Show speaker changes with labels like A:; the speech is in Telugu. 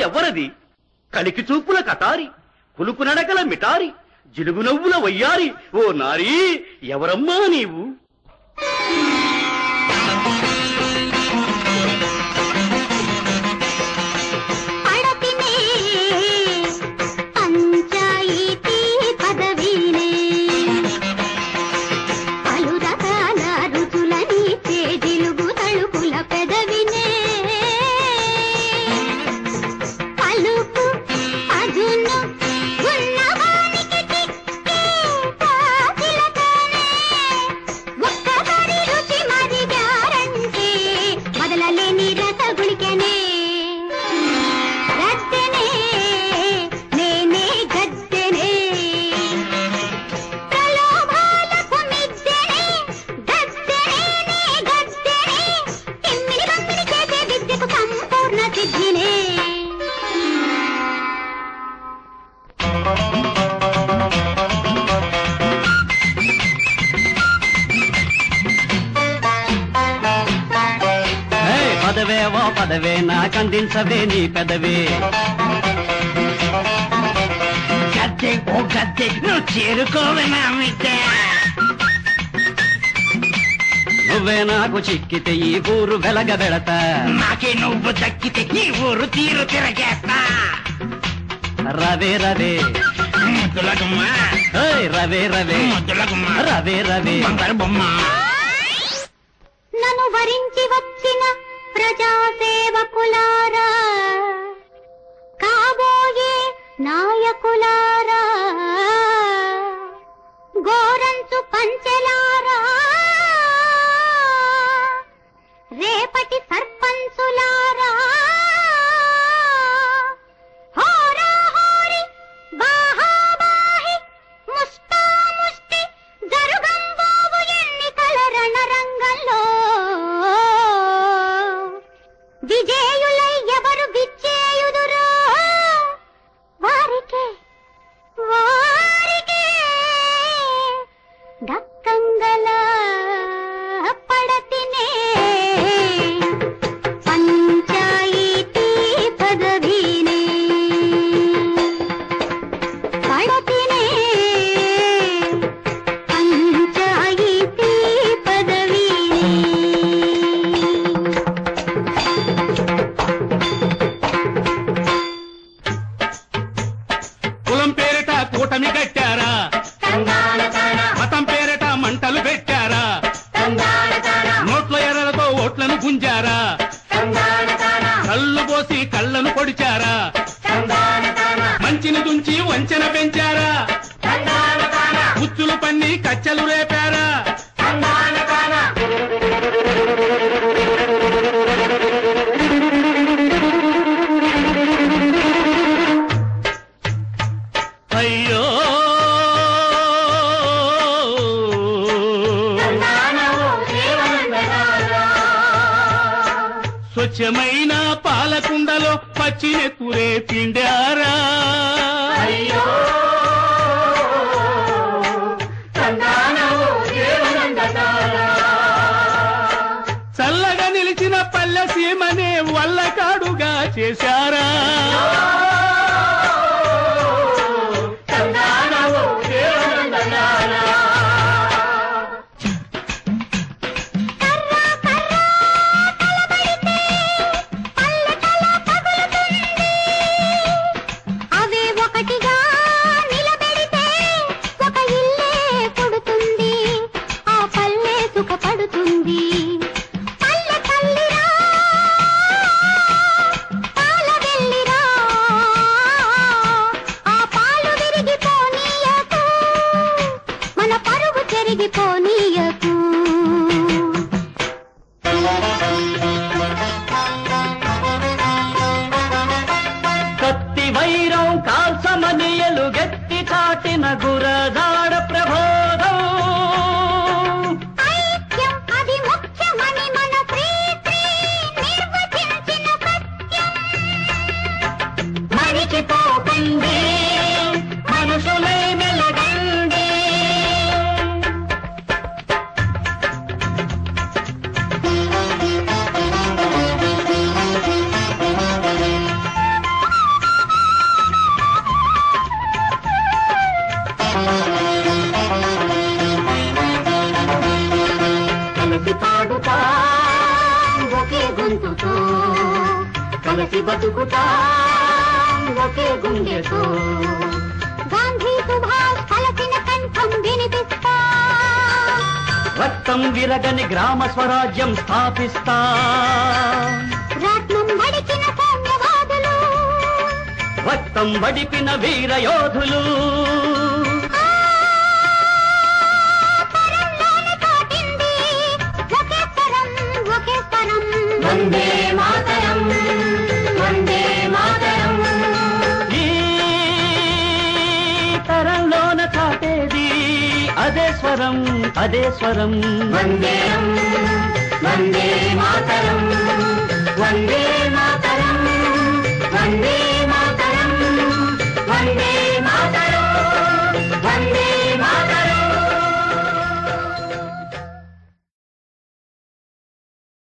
A: ఎవ్వరది కలికి చూపుల కటారి కులుపు నడకల మిటారి జిలుగు నవ్వుల వయ్యారి ఓ నారీ ఎవరమ్మా నీవు
B: పడతినే పంచాయితీ పదవినే పలు రకాల రుచులని చేజిలుగు తలుపుల పెదవినే పలుకు అజును ఉన్నవానికి చిక్కే కాసిలతోనే ఒక్కసారి రుచి మరిగారంటే మొదలలేని రసగుళికనే గద్దెనే నేనే గద్దెనే ప్రలోభాలకు మిద్దెనే గద్దెనే నే గద్దెనే తిమ్మిడి బమ్మిడి చేసే విద్యకు సంపూర్ణ సిద్ధినే
A: ఏయ్, పదవే ఓ పదవే నాకందించవే నీ పెదవే
C: గద్దె ఓ గద్దె నువ్వు చేరుకోవే నా మిద్దె
A: నువ్వే నాకు చిక్కితే ఈ ఊరు వెలగ వెళతా
C: నాకే నువ్వు దక్కితే ఈ ఊరు తీరు తిరగేస్తా
A: రవే రవే
C: ముద్దులగుమ్మ
A: ఏయ్, రవే రవే
C: ముద్దులగుమ్మ
A: రవే రవే
C: బంగారు బొమ్మ
B: నన్ను వరించి వచ్చిన ప్రజాసేవకులారా కాబోయే నాయకులారా గోరంచు పంచెలారా రేపటి సర్పంచులారా హోరా హోరి బాహాబాహి ముష్టాముష్టి జరుగంబోవు ఎన్నికల రణరంగంలో విజేయులై ఎవరు విచ్చేయుదురో వారికే వారికే దక్కంగల పడతినే పంచాయితీ పదవినే పడతినే పంచాయితీ పదవినే
A: కులం పేరిట కూటమి కట్టారా మతం పేరిట మంటలు పెట్టారా నోట్ల ఎర్రలతో ఓట్లను గుంజారా కళ్ళు పోసి కళ్ళను పొడిచారా మంచిని దుంచి వంచన పెంచారా ఉచ్చులు పన్ని కచ్చలు రేపారా అయ్యో స్వచ్ఛమైన పాలకుండలో పచ్చినెత్తురే పిండారా చల్లగా నిలిచిన పల్లె సీమనే వల్లకాడుగా చేశారా
B: అవే ఒకటిగా నిలబెడితే ఒక ఇల్లే కొడుతుంది ఆ పల్లె సుఖపడుతుంది పల్లె తల్లిరా పాల వెళ్ళిరా కలిసి పాడుతా ఒకే గొంతుతో కలిసి బతుకుతా ఒకే గుండెతో గాంధీ సుభాష్ కలసిన కంఠం వినిపిస్తా
A: రక్తం విరగని గ్రామ స్వరాజ్యం స్థాపిస్తా
B: రాట్నం వడికిన సౌమ్యవాదులు
A: రక్తం వడిపిన వీర యోధులు
B: ఆ పరంలోని తోటింది ఒకే స్వరం ఒకే స్వరం
A: వందే మాతరం,
B: వందే మాతరం
A: ఈ తరంలోన చాటేది అదే స్వరం అదే స్వరం
B: వందేరం వందే మాతరం వందే మాతరం